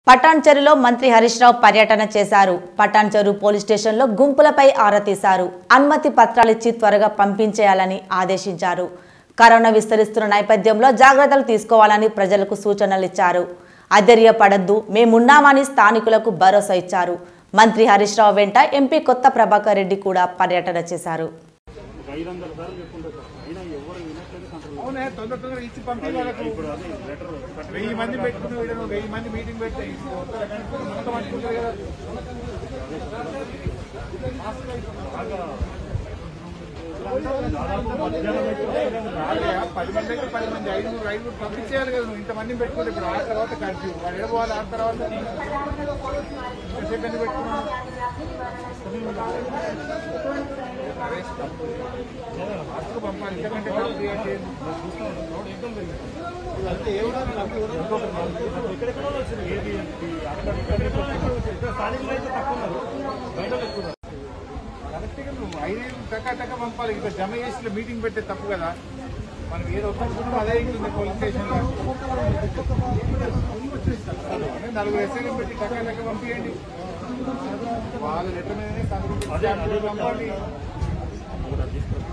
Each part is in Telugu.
పటాన్చెరులో మంత్రి హరీష్ రావు పర్యటన చేశారు పటాన్చెరు పోలీస్ స్టేషన్లో గుంపులపై ఆరా తీశారు అనుమతి పత్రాలిచ్చి త్వరగా పంపించేయాలని ఆదేశించారు కరోనా విస్తరిస్తున్న నేపథ్యంలో జాగ్రత్తలు తీసుకోవాలని ప్రజలకు సూచనలు ఇచ్చారు అధైర్యపడద్దు మేమున్నామని స్థానికులకు భరోసా ఇచ్చారు మంత్రి హరీష్ రావు వెంట ఎంపీ కొత్త ప్రభాకర్ రెడ్డి కూడా పర్యటన చేశారు ఐదు వందల సార్లు చెప్పుకుంటా సార్ అయినా ఎవరు వినట్లేదు కంట్రోల్ అవునే తొందర తొందర ఇచ్చి పంపి వాళ్ళకు ఇప్పుడు అదే లెటర్ వెయ్యి మంది పెట్టుకుని వీళ్ళను వెయ్యి మంది మీటింగ్ పెట్టి మొత్తం అనుకుంటారు కదా రాలే, పది మంది అయితే పది మంది ఐదుగురు ఐదుగురు పంపించేయాలి కదా నువ్వు ఇంతమంది పెట్టుకుంటే ఇప్పుడు ఆ తర్వాత కర్ఫ్యూ వాడు ఏడవాలి ఆ తర్వాత ఎంతసేపు ఎందుకు పెట్టుకున్నావు ఫస్ట్ పంపాలి ఎందుకంటే కర్ఫ్యూ అంటే ఎక్కడెక్కడో వచ్చింది ఏది అక్కడ ఇక్కడ ఇక్కడ స్థానికులు అయితే తక్కువ ఉన్నారు బయట ఎక్కువ ఉన్నారు. కరెక్ట్గా నువ్వు ఐదేళ్ళు టకా టకా పంపాలి ఇంకా జమ చేసి మీటింగ్ పెట్టే తప్పు కదా మనం ఏదో వద్దనుకున్నామో అదే ఉంటుంది పోలీస్ స్టేషన్ లో అదే నలుగురు ఎస్ఐలు పెట్టి టకా టకా పంపించండి వాళ్ళ లెటర్ మీదనే సంతకం పెట్టి అదే, అదే పంపాలి కూడా తీసుకోండి.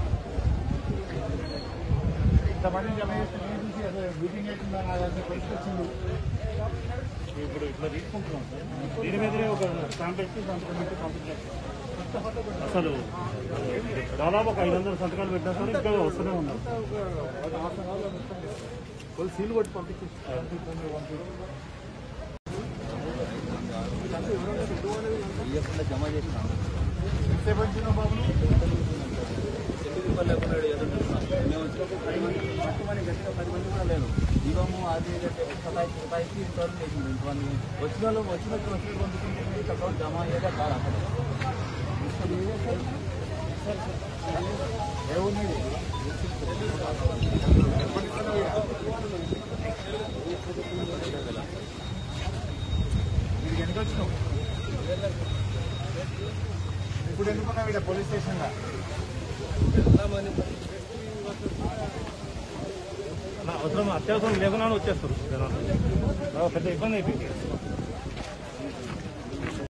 ఇంతమంది జమ చేస్తే నేను చూసి అదే మీటింగ్ అవుతుందా అదే పరిస్థితి వచ్చింది ఇప్పుడు ఇట్లా తీసుకుంటున్నాం సార్ దీని మీదనే ఒక స్టాంప్ పెట్టి సంతకం పెట్టి పంపించారు అసలు దాదాపు ఒక ఐదు వందల సంతకాలు పెట్టినా సార్ ఇంకా వస్తూనే ఉన్నారు వాళ్ళు సీల్ కొట్టి పంపించి ఎంతసేపు వచ్చినావు బాబు నువ్వు? ఇవ్వము అది సతాయికి సతాయికి ఇంతవరకు చేసింది ఇంతమంది వచ్చిన వాళ్ళు వచ్చినట్టు వచ్చినట్టు పంపించుకుంటే ఇంత జమ అయ్యేదే కాదు అక్కడ ఏ ఉన్నది వీడికి ఎందుకు వచ్చినావు ఇప్పుడు ఎందుకున్నావు ఇక్కడ పోలీస్ స్టేషన్లో అలా అవసరం అత్యవసరం లేకుండా వచ్చేస్తారు జనాలు. బాగా పెద్ద ఇబ్బంది అయిపోయింది